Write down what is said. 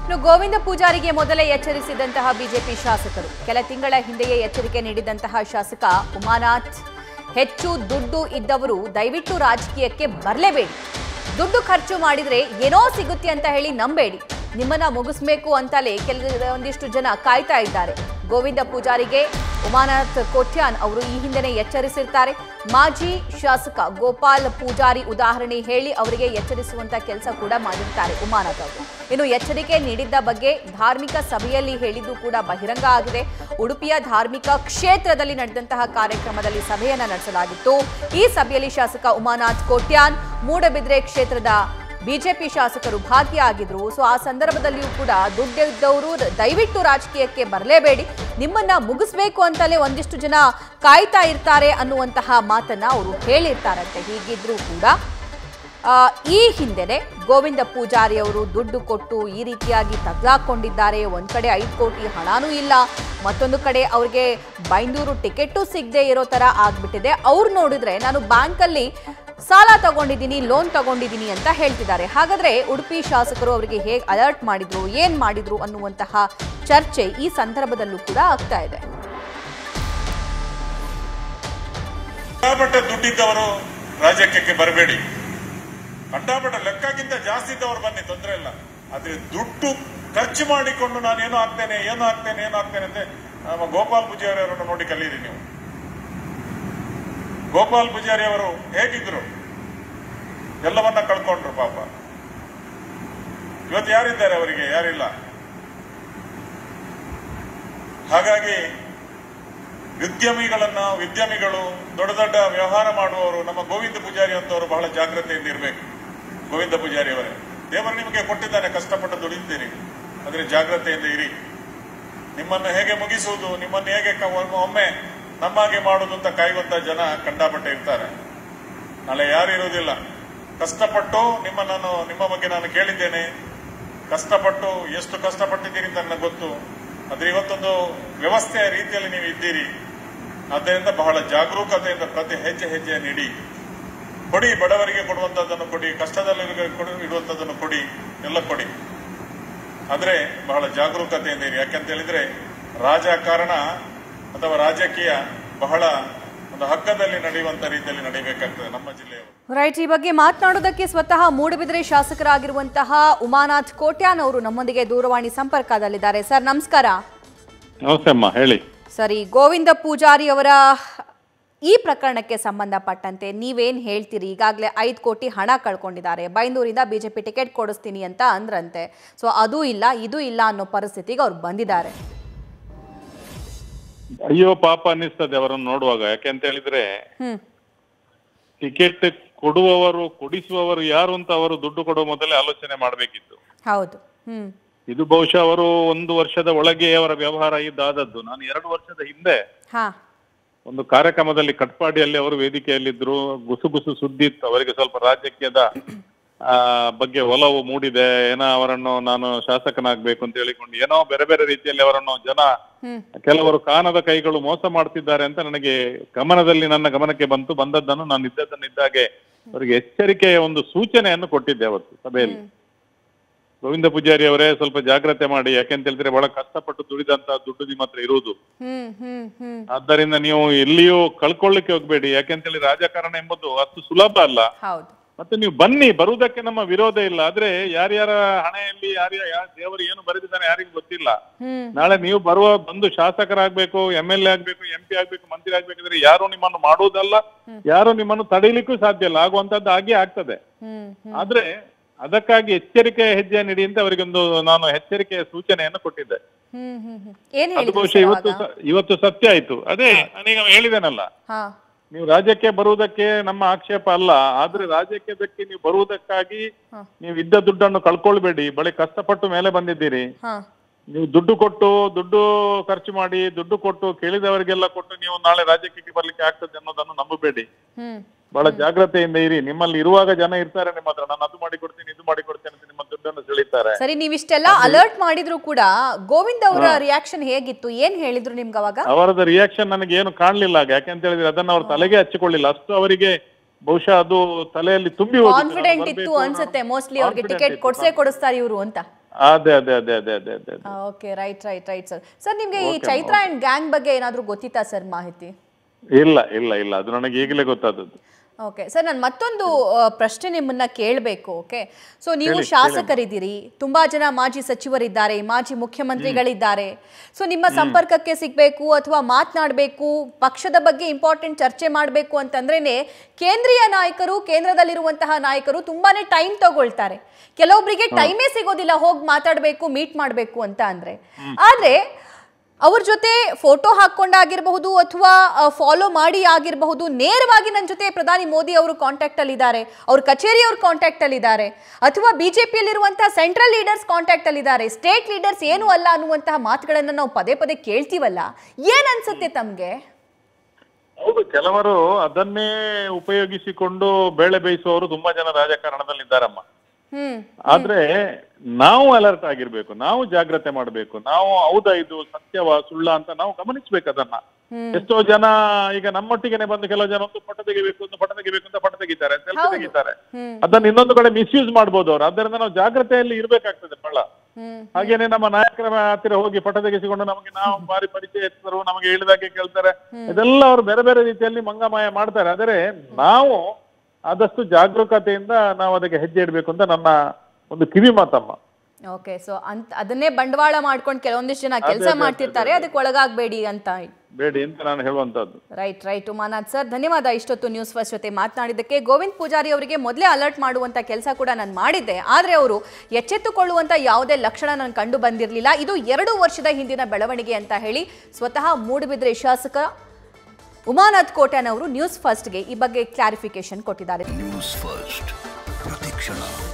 ಇನ್ನು ಗೋವಿಂದ ಪೂಜಾರಿಗೆ ಮೊದಲೇ ಎಚ್ಚರಿಸಿದಂತಹ ಬಿಜೆಪಿ ಶಾಸಕರು ಕೆಲ ತಿಂಗಳ ಹಿಂದೆಯೇ ಎಚ್ಚರಿಕೆ ನೀಡಿದಂತಹ ಶಾಸಕ ಉಮಾನಾಥ್ ಹೆಚ್ಚು ದುಡ್ಡು ಇದ್ದವರು ದಯವಿಟ್ಟು ರಾಜಕೀಯಕ್ಕೆ ಬರಲೇಬೇಡಿ ದುಡ್ಡು ಖರ್ಚು ಮಾಡಿದ್ರೆ ಏನೋ ಸಿಗುತ್ತೆ ಅಂತ ಹೇಳಿ ನಂಬೇಡಿ ನಿಮ್ಮನ್ನ ಮುಗಿಸ್ಬೇಕು ಅಂತಲೇ ಕೆಲವೊಂದಿಷ್ಟು ಜನ ಕಾಯ್ತಾ ಇದ್ದಾರೆ ಗೋವಿಂದ ಪೂಜಾರಿಗೆ ಉಮಾನಾಥ್ ಕೋಟ್ಯಾನ್ ಅವರು ಈ ಹಿಂದೆನೇ ಎಚ್ಚರಿಸಿರ್ತಾರೆ ಮಾಜಿ ಶಾಸಕ ಗೋಪಾಲ್ ಪೂಜಾರಿ ಉದಾಹರಣೆ ಹೇಳಿ ಅವರಿಗೆ ಎಚ್ಚರಿಸುವಂತ ಕೆಲಸ ಕೂಡ ಮಾಡಿರ್ತಾರೆ ಉಮಾನಾಥ್ ಅವರು ಇನ್ನು ಎಚ್ಚರಿಕೆ ನೀಡಿದ್ದ ಬಗ್ಗೆ ಧಾರ್ಮಿಕ ಸಭೆಯಲ್ಲಿ ಹೇಳಿದ್ದು ಕೂಡ ಬಹಿರಂಗ ಆಗಿದೆ ಉಡುಪಿಯ ಧಾರ್ಮಿಕ ಕ್ಷೇತ್ರದಲ್ಲಿ ನಡೆದಂತಹ ಕಾರ್ಯಕ್ರಮದಲ್ಲಿ ಸಭೆಯನ್ನ ನಡೆಸಲಾಗಿತ್ತು ಈ ಸಭೆಯಲ್ಲಿ ಶಾಸಕ ಉಮಾನಾಥ್ ಕೋಟ್ಯಾನ್ ಮೂಡಬಿದ್ರೆ ಕ್ಷೇತ್ರದ ಬಿಜೆಪಿ ಶಾಸಕರು ಭಾಗಿಯಾಗಿದ್ರು ಸೊ ಆ ಸಂದರ್ಭದಲ್ಲಿಯೂ ಕೂಡ ದುಡ್ಡಿದ್ದವರು ದಯವಿಟ್ಟು ರಾಜಕೀಯಕ್ಕೆ ಬರಲೇಬೇಡಿ ನಿಮ್ಮನ್ನ ಮುಗಿಸ್ಬೇಕು ಅಂತಲೇ ಒಂದಿಷ್ಟು ಜನ ಕಾಯ್ತಾ ಇರ್ತಾರೆ ಅನ್ನುವಂತಹ ಮಾತನ್ನ ಅವರು ಹೇಳಿರ್ತಾರಂತೆ ಹೀಗಿದ್ರೂ ಕೂಡ ಆ, ಈ ಹಿಂದೆನೆ ಗೋವಿಂದ ಪೂಜಾರಿ ಅವರು ದುಡ್ಡು ಕೊಟ್ಟು ಈ ರೀತಿಯಾಗಿ ತಗ್ಲಾಕೊಂಡಿದ್ದಾರೆ ಒಂದ್ ಕಡೆ ಐದು ಕೋಟಿ ಹಣನೂ ಇಲ್ಲ ಮತ್ತೊಂದು ಕಡೆ ಅವ್ರಿಗೆ ಬೈಂದೂರು ಟಿಕೆಟು ಸಿಗದೆ ಇರೋ ತರ ಆಗ್ಬಿಟ್ಟಿದೆ ಅವ್ರು ನೋಡಿದ್ರೆ ನಾನು ಬ್ಯಾಂಕಲ್ಲಿ ಸಾಲ ತಗೊಂಡಿದ್ದೀನಿ ಲೋನ್ ತಗೊಂಡಿದ್ದೀನಿ ಅಂತ ಹೇಳ್ತಿದ್ದಾರೆ ಹಾಗಾದ್ರೆ ಉಡುಪಿ ಶಾಸಕರು ಅವರಿಗೆ ಹೇಗೆ ಅಲರ್ಟ್ ಮಾಡಿದ್ರು ಏನ್ ಮಾಡಿದ್ರು ಅನ್ನುವಂತಹ ಚರ್ಚೆ ಈ ಸಂದರ್ಭದಲ್ಲೂ ಕೂಡ ಆಗ್ತಾ ಇದೆ ಕಂಡಾಪಟ್ಟ ದುಡ್ಡಿದ್ದವರು ರಾಜಕೀಯಕ್ಕೆ ಬರಬೇಡಿ ಕಂಡಾಪಟ್ಟ ಲೆಕ್ಕಕ್ಕಿಂತ ಜಾಸ್ತಿ ಇದ್ದವರು ಬನ್ನಿ ತೊಂದರೆ ಇಲ್ಲ ಆದ್ರೆ ದುಡ್ಡು ಖರ್ಚು ಮಾಡಿಕೊಂಡು ನಾನು ಏನೋ ಆಗ್ತೇನೆ ಏನೋ ಆಗ್ತೇನೆ ಏನೋ ಆಗ್ತೇನೆ ಅಂತ ನಮ್ಮ ಗೋಪಾಲ್ ಪೂಜಾರಿ ಅವರನ್ನು ನೋಡಿ ಕಲೀರಿ ನೀವು ಗೋಪಾಲ್ ಪೂಜಾರಿ ಅವರು ಹೇಗಿದ್ರು ಎಲ್ಲವನ್ನ ಕಳ್ಕೊಂಡ್ರು ಪಾಪ ಇವತ್ತು ಯಾರಿದ್ದಾರೆ ಅವರಿಗೆ ಯಾರಿಲ್ಲ ಹಾಗಾಗಿ ಉದ್ಯಮಿಗಳನ್ನ ಉದ್ಯಮಿಗಳು ದೊಡ್ಡ ದೊಡ್ಡ ವ್ಯವಹಾರ ಮಾಡುವವರು ನಮ್ಮ ಗೋವಿಂದ ಪೂಜಾರಿ ಅಂತವರು ಬಹಳ ಜಾಗ್ರತೆಯಿಂದ ಇರಬೇಕು ಗೋವಿಂದ ಪೂಜಾರಿ ಅವರೇ ದೇವರು ನಿಮಗೆ ಕೊಟ್ಟಿದ್ದಾನೆ ಕಷ್ಟಪಟ್ಟು ದುಡಿತೀರಿ ಆದ್ರೆ ಜಾಗ್ರತೆಯಿಂದ ಇರಿ ನಿಮ್ಮನ್ನು ಹೇಗೆ ಮುಗಿಸುವುದು ನಿಮ್ಮನ್ನು ಹೇಗೆ ಕ- ಒಮ್ಮೆ- ಒಮ್ಮೆ ನಮ್ಮಾಗೆ ಮಾಡುವುದು ಅಂತ ಕಾಯುವಂತ ಜನ ಕಂಡಾಪಟ್ಟೆ ಇರ್ತಾರೆ ನಾಳೆ ಯಾರು ಇರುವುದಿಲ್ಲ ಕಷ್ಟಪಟ್ಟು ನಿಮ್ಮ ನಾನು ನಿಮ್ಮ ಬಗ್ಗೆ ನಾನು ಕೇಳಿದ್ದೇನೆ ಕಷ್ಟಪಟ್ಟು ಎಷ್ಟು ಕಷ್ಟಪಟ್ಟಿದ್ದೀರಿ ಅಂತ ನನಗೆ ಗೊತ್ತು ಆದ್ರೆ ಇವತ್ತೊಂದು ವ್ಯವಸ್ಥೆಯ ರೀತಿಯಲ್ಲಿ ನೀವು ಇದ್ದೀರಿ ಆದ್ದರಿಂದ ಬಹಳ ಜಾಗರೂಕತೆಯಿಂದ ಪ್ರತಿ ಹೆಜ್ಜೆ ಹೆಜ್ಜೆ ನೀಡಿ ಕೊಡಿ ಬಡವರಿಗೆ ಕೊಡುವಂತದ್ದನ್ನು ಕೊಡಿ ಕಷ್ಟದಲ್ಲಿ ಕೊಡು- ಇಡುವಂತದ್ದನ್ನು ಕೊಡಿ ಎಲ್ಲ ಕೊಡಿ ಆದ್ರೆ ಬಹಳ ಜಾಗರೂಕತೆಯಿಂದ ಇರಿ ಯಾಕೆಂತ ಹೇಳಿದ್ರೆ ರಾಜಕಾರಣ ಅಥವಾ ರಾಜಕೀಯ ಬಹಳ ಒಂದು ಹಗ್ಗದಲ್ಲಿ ನಡೆಯುವಂತ ರೀತಿಯಲ್ಲಿ ನಡೀಬೇಕಾಗ್ತದೆ ನಮ್ಮ ಜಿಲ್ಲೆಯವರು ರೈಟ್ ಈ ಬಗ್ಗೆ ಮಾತನಾಡೋದಕ್ಕೆ ಸ್ವತಃ ಮೂಡಬಿದ್ರೆ ಶಾಸಕರಾಗಿರುವಂತಹ ಉಮಾನಾಥ್ ಕೋಟ್ಯಾನ್ ಅವರು ನಮ್ಮೊಂದಿಗೆ ದೂರವಾಣಿ ಸಂಪರ್ಕದಲ್ಲಿದ್ದಾರೆ ಸರ್ ನಮಸ್ಕಾರ ನಮಸ್ತೆ ಅಮ್ಮ ಹೇಳಿ ಸರಿ ಗೋವಿಂದ ಪೂಜಾರಿ ಅವರ ಈ ಪ್ರಕರಣಕ್ಕೆ ಸಂಬಂಧಪಟ್ಟಂತೆ ನೀವೇನ್ ಹೇಳ್ತೀರಿ ಈಗಾಗಲೇ ಐದು ಕೋಟಿ ಹಣ ಕಳ್ಕೊಂಡಿದ್ದಾರೆ ಬೈಂದೂರಿಂದ ಬಿಜೆಪಿ ಟಿಕೆಟ್ ಕೊಡಿಸ್ತೀನಿ ಅಂತ ಅಂದ್ರಂತೆ ಸೊ ಅದು ಇಲ್ಲ ಇದು ಇಲ್ಲ ಅನ್ನೋ ಪರಿಸ್ಥಿತಿಗೆ ಅವ್ರು ಬಂದಿದ್ದಾರೆ ಅಯ್ಯೋ ಪಾಪ ಅನ್ನಿಸ್ತದೆ ಅವರನ್ನು ನೋಡುವಾಗ ಯಾಕೆಂತ ಹೇಳಿದ್ರೆ ಹ್ಮ್ ಟಿಕೆಟ್ ಕೊಡುವವರು ಕೊಡಿಸುವವರು ಯಾರು ಅಂತ ಅವರು ದುಡ್ಡು ಕೊಡುವ ಮೊದಲೇ ಆಲೋಚನೆ ಮಾಡಬೇಕಿತ್ತು ಹೌದು ಹ್ಮ್ ಇದು ಬಹುಶಃ ಅವರು ಒಂದು ವರ್ಷದ ಒಳಗೆ ಅವರ ವ್ಯವಹಾರ ಇದಾದದ್ದು ನಾನು ಎರಡು ವರ್ಷದ ಹಿಂದೆ ಹಾ ಒಂದು ಕಾರ್ಯಕ್ರಮದಲ್ಲಿ ಕಟ್ಪಾಡಿಯಲ್ಲಿ ಅವರು ವೇದಿಕೆಯಲ್ಲಿದ್ರು ಗುಸುಗುಸು ಸುದ್ದಿ ಇತ್ತು ಅವರಿಗೆ ಸ್ವಲ್ಪ ರಾಜಕೀಯದ ಆ ಬಗ್ಗೆ ಒಲವು ಮೂಡಿದೆ ಏನೋ ಅವರನ್ನು ನಾನು ಶಾಸಕನಾಗ್ಬೇಕು ಅಂತ ಹೇಳಿಕೊಂಡು ಏನೋ ಬೇರೆ ಬೇರೆ ರೀತಿಯಲ್ಲಿ ಅವರನ್ನು ಜನ ಹ್ಮ್ ಕೆಲವರು ಕಾಣದ ಕೈಗಳು ಮೋಸ ಮಾಡ್ತಿದ್ದಾರೆ ಅಂತ ನನಗೆ ಗಮನದಲ್ಲಿ ನನ್ನ ಗಮನಕ್ಕೆ ಬಂತು ಬಂದದ್ದನ್ನು ನಾನು ಇದ್ದದ್ದನ್ನು ಇದ್ದಾಗೆ ಅವರಿಗೆ ಎಚ್ಚರಿಕೆಯ ಒಂದು ಸೂಚನೆಯನ್ನು ಕೊಟ್ಟಿದ್ದೆ ಅವತ್ತು ಸಭೆಯಲ್ಲಿ ಗೋವಿಂದ ಪೂಜಾರಿ ಅವರೇ ಸ್ವಲ್ಪ ಜಾಗ್ರತೆ ಮಾಡಿ ಯಾಕೆಂತ ಹೇಳಿದ್ರೆ ಬಹಳ ಕಷ್ಟಪಟ್ಟು ದುಡಿದಂತ ದುಡ್ಡು ನಿಮ್ಮ ಹತ್ರ ಇರುವುದು ಹ್ಮ್ ಹ್ಮ್ ಹ್ಮ್ ಆದ್ದರಿಂದ ನೀವು ಎಲ್ಲಿಯೂ ಕಳ್ಕೊಳ್ಳಿಕ್ಕೆ ಹೋಗ್ಬೇಡಿ ಯಾಕೆಂತ ಹೇಳಿ ರಾಜಕಾರಣ ಎಂಬುದು ಅಷ್ಟು ಸುಲಭ ಅಲ್ಲ ಹೌದು ಮತ್ತೆ ನೀವು ಬನ್ನಿ ಬರುವುದಕ್ಕೆ ನಮ್ಮ ವಿರೋಧ ಇಲ್ಲ ಆದ್ರೆ ಯಾರ್ಯಾರ ಹಣೆಯಲ್ಲಿ ಯಾರ್ಯಾರ ಯಾರ ದೇವರು ಏನು ಬರೆದಿದ್ದಾನೆ ಯಾರಿಗೂ ಗೊತ್ತಿಲ್ಲ ಹ್ಮ್ ನಾಳೆ ನೀವು ಬರುವ ಬಂದು ಶಾಸಕರಾಗ್ಬೇಕು ಎಂ ಎಲ್ ಎ ಆಗ್ಬೇಕು ಎಂ ಪಿ ಆಗ್ಬೇಕು ಮಂತ್ರಿ ಆಗ್ಬೇಕಿದ್ರೆ ಯಾರು ನಿಮ್ಮನ್ನು ಮಾಡುವುದಲ್ಲ ಯಾರು ನಿಮ್ಮನ್ನು ತಡೀಲಿಕ್ಕೂ ಸಾಧ್ಯ ಇಲ್ಲ ಆಗುವಂತದ್ದು ಹಾಗೆ ಆಗ್ತದೆ ಹ್ಮ್ ಹ್ಮ್ ಆದ್ರೆ ಅದಕ್ಕಾಗಿ ಎಚ್ಚರಿಕೆಯ ಹೆಜ್ಜೆ ನೀಡಿ ಅಂತ ಅವರಿಗೊಂದು ನಾನು ಎಚ್ಚರಿಕೆಯ ಸೂಚನೆಯನ್ನು ಕೊಟ್ಟಿದ್ದೆ ಹ್ಮ್ ಹ್ಮ್ ಹ್ಮ್ ಏನ್ ಅದು ಹೇಳಿದ್ರು ಬಹುಶಃ ಸರ್ ಇವತ್ತು ಅವಾಗ? ಸ- ಇವತ್ತು ಸತ್ಯ ಆಯ್ತು ಅದೇ ನಾನೀಗ ಹೇಳಿದ್ದೇನಲ್ಲ ಹಾ ನೀವು ರಾಜ್ಯಕ್ಕೆ ಬರುವುದಕ್ಕೆ ನಮ್ಮ ಆಕ್ಷೇಪ ಅಲ್ಲ ಆದ್ರೆ ರಾಜ್ಯಕ್ಕೆ ನೀವು ಬರುವುದಕ್ಕಾಗಿ ಹಾ. ನೀವು ಇದ್ದ ದುಡ್ಡನ್ನು ಕಳ್ಕೊಳ್ಬೇಡಿ ಬಳಿ ಕಷ್ಟಪಟ್ಟು ಮೇಲೆ ಬಂದಿದ್ದೀರಿ ಹಾ ನೀವು ದುಡ್ಡು ಕೊಟ್ಟು ದುಡ್ಡು ಖರ್ಚು ಮಾಡಿ ದುಡ್ಡು ಕೊಟ್ಟು ಕೇಳಿದವರಿಗೆಲ್ಲ ಕೊಟ್ಟು ನೀವು ನಾಳೆ ರಾಜಕೀಯಕ್ಕೆ ಬರ್ಲಿಕ್ಕೆ ಆಗ್ತದೆ ಅನ್ನೋದನ್ನು ನಂಬಬೇಡಿ ಹ್ಮ್ ಬಹಳ ಜಾಗ್ರತೆಯಿಂದ ಇರಿ ನಿಮ್ಮಲ್ಲಿ ಇರುವಾಗ ಜನ ಇರ್ತಾರೆ ನಿಮ್ಮ ಹತ್ರ ನಾನು ಅದು ಮಾಡಿ ಕೊಡ್ತೀನಿ ಇದು ಮಾಡಿ ಕೊಡ್ತೇನೆ ಅಂತ ನಿಮ್ಮ ದುಡ್ಡನ್ನು ಸೆಳೀತಾರೆ ಸರಿ ನೀವಿಷ್ಟೆಲ್ಲ ಅಲರ್ಟ್ ಮಾಡಿದ್ರು ಕೂಡ ಗೋವಿಂದ್ ಅವರ ರಿಯಾಕ್ಷನ್ ಹೇಗಿತ್ತು ಏನ್ ಹೇಳಿದ್ರು ನಿಮ್ಗೆ ಅವಾಗ ಅವರದ ರಿಯಾಕ್ಷನ್ ನನಗೆ ಏನು ಕಾಣ್ಲಿಲ್ಲ ಆಗ ಯಾಕೆಂತ ಹೇಳಿದ್ರೆ ಅದನ್ನ ಅವ್ರ ತಲೆಗೆ ಹಚ್ಚಿಕೊಳ್ಳಿಲ್ಲ ಅಷ್ಟು ಅವರಿಗೆ ಬಹುಶಃ ಅದು ತಲೆಯಲ್ಲಿ ತುಂಬಿ ಹೋಗಿತ್ತು. ನಾನು ಕಾನ್ಫಿಡೆಂಟ್ ಇತ್ತು ಬರ್ಬೇಕು, ಅನ್ಸುತ್ತೆ ನಾನು- ಮೋಸ್ಟ್ಲಿ ಅವ್ರಿಗೆ confident ಟಿಕೆಟ್ ಇತ್ತು. ಕೊಡ್ಸೇ ಕೊಡಿಸ್ತಾರೆ ಇವರು ಅಂತ ಅದೇ ಅದೇ ಅದೇ ಅದೇ ಅದೇ ಅದೇ ಅದೇ okay right right right sir sir ನಿಮ್ಗೆ ಈ ಚೈತ್ರ ಅಂಡ್ ಗ್ಯಾಂಗ್ ಬಗ್ಗೆ ಏನಾದ್ರೂ ಗೊತ್ತಿತ್ತಾ ಸರ್ ಮಾಹಿತಿ ಇಲ್ಲ ಇಲ್ಲ ಇಲ್ಲ ಅದು ನನಗೆ ಈಗಲೇ ಗೊತ್ತಾದದ್ದು ಓಕೆ ಸರ್ ನಾನು ಮತ್ತೊಂದು ಆ, ಪ್ರಶ್ನೆ ನಿಮ್ಮನ್ನ ಕೇಳಬೇಕು ಓಕೆ ಸೊ ನೀವು ಶಾಸಕರಿದ್ದೀರಿ ತುಂಬಾ ಜನ ಮಾಜಿ ಸಚಿವರಿದ್ದಾರೆ ಮಾಜಿ ಮುಖ್ಯಮಂತ್ರಿಗಳಿದ್ದಾರೆ ಸೊ ನಿಮ್ಮ ಸಂಪರ್ಕಕ್ಕೆ ಸಿಗಬೇಕು ಅಥವಾ ಮಾತನಾಡಬೇಕು ಪಕ್ಷದ ಬಗ್ಗೆ ಇಂಪಾರ್ಟೆಂಟ್ ಚರ್ಚೆ ಮಾಡಬೇಕು ಅಂತಂದ್ರೇನೆ ಕೇಂದ್ರೀಯ ನಾಯಕರು ಕೇಂದ್ರದಲ್ಲಿರುವಂತಹ ನಾಯಕರು ತುಂಬಾನೇ ಟೈಮ್ ತಗೊಳ್ತಾರೆ ಕೆಲವೊಬ್ಬರಿಗೆ ಟೈಮೇ ಸಿಗೋದಿಲ್ಲ ಹೋಗಿ ಮಾತಾಡಬೇಕು ಮೀಟ್ ಮಾಡಬೇಕು ಅಂತ ಅಂದ್ರೆ ಆದ್ರೆ ಅವ್ರ ಜೊತೆ ಫೋಟೋ ಹಾಕೊಂಡಾಗಿರಬಹುದು ಅಥವಾ ಫಾಲೋ ಮಾಡಿ ಆಗಿರಬಹುದು ನೇರವಾಗಿ ನನ್ನ ಜೊತೆ ಪ್ರಧಾನಿ ಮೋದಿ ಅವರು ಕಾಂಟ್ಯಾಕ್ಟ್ ಅಲ್ಲಿ ಇದ್ದಾರೆ ಅವ್ರ ಕಚೇರಿ ಅವ್ರ ಕಾಂಟ್ಯಾಕ್ಟ್ ಅಲ್ಲಿ ಇದ್ದಾರೆ ಅಥವಾ ಬಿಜೆಪಿಯಲ್ಲಿರುವಂತಹ ಸೆಂಟ್ರಲ್ ಲೀಡರ್ಸ್ ಕಾಂಟ್ಯಾಕ್ಟ್ ಅಲ್ಲಿ ಇದ್ದಾರೆ ಸ್ಟೇಟ್ ಲೀಡರ್ಸ್ ಏನು ಅಲ್ಲ ಅನ್ನುವಂತಹ ಮಾತುಗಳನ್ನ ನಾವು ಪದೇ ಪದೇ ಕೇಳ್ತೀವಲ್ಲ ಏನ್ ಅನ್ಸುತ್ತೆ ತಮ್ಗೆ ಹೌದು ಕೆಲವರು ಅದನ್ನೇ ಉಪಯೋಗಿಸಿಕೊಂಡು ಬೇಳೆ ಬೇಯಿಸುವವರು ತುಂಬಾ ಜನ ರಾಜಕಾರಣದಲ್ಲಿದ್ದಾರಮ್ಮ ಹ್ಮ್ ಆದ್ರೆ ನಾವು ಅಲರ್ಟ್ ಆಗಿರ್ಬೇಕು ನಾವು ಜಾಗ್ರತೆ ಮಾಡಬೇಕು ನಾವು ಹೌದಾ ಇದು ಸತ್ಯವ ಸುಳ್ಳ ಅಂತ ನಾವು ಗಮನಿಸ್ಬೇಕು ಅದನ್ನ ಎಷ್ಟೋ ಜನ ಈಗ ನಮ್ಮೊಟ್ಟಿಗೆನೆ ಬಂದು ಕೆಲವು ಜನ ಒಂದು ಫೋಟೋ ತೆಗಿಬೇಕು ಒಂದು ಫೋಟೋ ತೆಗಿಬೇಕು ಅಂತ ಫೋಟೋ ತೆಗಿತಾರೆ ಸೆಲ್ಫಿ ಹೌದು. ತೆಗಿತಾರೆ ಹ್ಮ್ ಅದನ್ನ ಇನ್ನೊಂದು ಕಡೆ ಮಿಸ್ಯೂಸ್ ಮಾಡ್ಬೋದು ಅವ್ರು ಅದರಿಂದ ನಾವು ಜಾಗ್ರತೆಯಲ್ಲಿ ಇರ್ಬೇಕಾಗ್ತದೆ ಬಹಳ ಹ್ಮ್ ಹಾಗೇನೆ ನಮ್ಮ ನಾಯಕರ ಹತ್ತಿರ ಹೋಗಿ ಫೋಟೋ ತೆಗೆಸಿಕೊಂಡು ನಮಗೆ ನಾವು ಬಾರಿ ಪರಿಚಯಸ್ಥರು ನಮಗೆ ಹೇಳಿದಾಗೆ ಕೇಳ್ತಾರೆ ಇದೆಲ್ಲ ಅವರು ಬೇರೆ ಬೇರೆ ರೀತಿಯಲ್ಲಿ ಮಂಗಮಾಯ ಮಾಡ್ತಾರೆ ಆದರೆ ನಾವು ಆದಷ್ಟು ಜಾಗರೂಕತೆಯಿಂದ ನಾವು ಅದಕ್ಕೆ ಹೆಜ್ಜೆ ಇಡಬೇಕು ಅಂತ ನನ್ನ ಒಂದು ಕಿವಿ ಮಾತಮ್ಮ ಓಕೆ ಸೊ ಅಂತ ಅದನ್ನೇ ಬಂಡವಾಳ ಮಾಡ್ಕೊಂಡು ಕೆಲವೊಂದಿಷ್ಟು ಜನ ಕೆಲಸ ಅದೇ, ಮಾಡ್ತಿರ್ತಾರೆ ಅದಕ್ಕೆ ಒಳಗಾಗಬೇಡಿ ಅಂತ ಬೇಡಿ ಅಂತ ನಾನು ಹೇಳುವಂತದ್ದು ರೈಟ್ ರೈಟ್ ಉಮಾನಾಥ್ ಸರ್ ಧನ್ಯವಾದ ಇಷ್ಟೊತ್ತು ನ್ಯೂಸ್ ಫಸ್ಟ್ ಜೊತೆ ಮಾತನಾಡಿದ್ದಕ್ಕೆ ಗೋವಿಂದ್ ಪೂಜಾರಿ ಅವರಿಗೆ ಮೊದಲೇ ಅಲರ್ಟ್ ಮಾಡುವಂತ ಕೆಲಸ ಕೂಡ ನಾನು ಮಾಡಿದ್ದೆ ಆದರೆ ಅವರು ಎಚ್ಚೆತ್ತುಕೊಳ್ಳುವಂತ ಯಾವುದೇ ಲಕ್ಷಣ ನಾನು ಕಂಡು ಬಂದಿರಲಿಲ್ಲ ಇದು ಎರಡು ವರ್ಷದ ಹಿಂದಿನ ಬೆಳವಣಿಗೆ ಅಂತ ಹೇಳಿ ಸ್ವತಃ ಮೂಡುಬಿದ್ರೆ ಶಾಸಕ ಉಮಾನಾಥ್ ಕೋಟ್ಯಾನ್ ಅವರು ನ್ಯೂಸ್ ಫಸ್ಟ್ಗೆ ಈ ಬಗ್ಗೆ ಕ್ಲಾರಿಫಿಕೇಶನ್ ಕೊಟ್ಟಿದ್ದಾರೆ ನ್ಯೂಸ್ ಫಸ್ಟ್ ಪ್ರತಿಕ್ಷಣ